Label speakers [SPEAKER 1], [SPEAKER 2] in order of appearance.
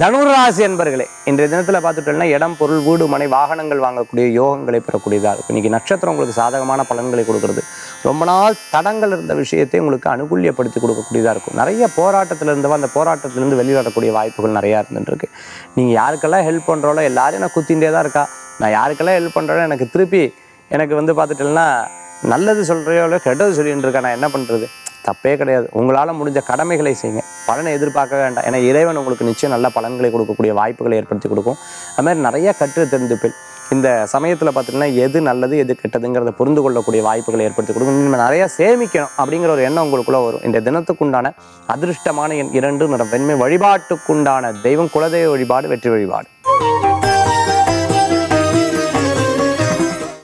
[SPEAKER 1] தனுராசி என்பர்களே இன்றைய தினத்தில் பார்த்துட்டோம்னா இடம் பொருள் வீடு மனை வாகனங்கள் வாங்கக்கூடிய யோகங்களை பெறக்கூடியதாக இருக்கும் இன்னைக்கு நட்சத்திரம் உங்களுக்கு சாதகமான பலன்களை கொடுக்கறது ரொம்ப நாள் தடங்கள் இருந்த விஷயத்தை உங்களுக்கு அனுகூல்யப்படுத்தி கொடுக்கக்கூடியதாக இருக்கும் நிறைய போராட்டத்தில் இருந்தவா அந்த போராட்டத்திலேருந்து வெளியே வரக்கூடிய வாய்ப்புகள் நிறையா இருந்துருக்கு நீங்கள் யாருக்கெல்லாம் ஹெல்ப் பண்ணுறோளோ எல்லாரும் நான் குத்திகிட்டே தான் இருக்கா நான் யாருக்கெல்லாம் ஹெல்ப் பண்ணுறோம் எனக்கு திருப்பி எனக்கு வந்து பார்த்துட்டேன்னா நல்லது சொல்கிறையோ இல்லை கெட்டது சொல்லிட்டு இருக்கேன் நான் என்ன பண்ணுறது தப்பே கிடையாது உங்களால் முடிஞ்ச கடமைகளை செய்யுங்க பலனை எதிர்பார்க்க வேண்டாம் ஏன்னா இறைவன் உங்களுக்கு நிச்சயம் நல்ல பலன்களை கொடுக்கக்கூடிய வாய்ப்புகளை ஏற்படுத்தி கொடுக்கும் அது மாதிரி நிறைய கற்று தெரிந்துப்பில் இந்த சமயத்தில் பார்த்தீங்கன்னா எது நல்லது எது கெட்டதுங்கிறத புரிந்து கொள்ளக்கூடிய வாய்ப்புகளை ஏற்படுத்தி கொடுக்கும் நீங்கள் நிறைய சேமிக்கணும் அப்படிங்கிற ஒரு எண்ணம் உங்களுக்குள்ள வரும் இந்த தினத்துக்குண்டான அதிர்ஷ்டமான எண் இரண்டு நிறம் வெண்மை வழிபாட்டுக்குண்டான தெய்வம் குலதெய்வ வழிபாடு வெற்றி வழிபாடு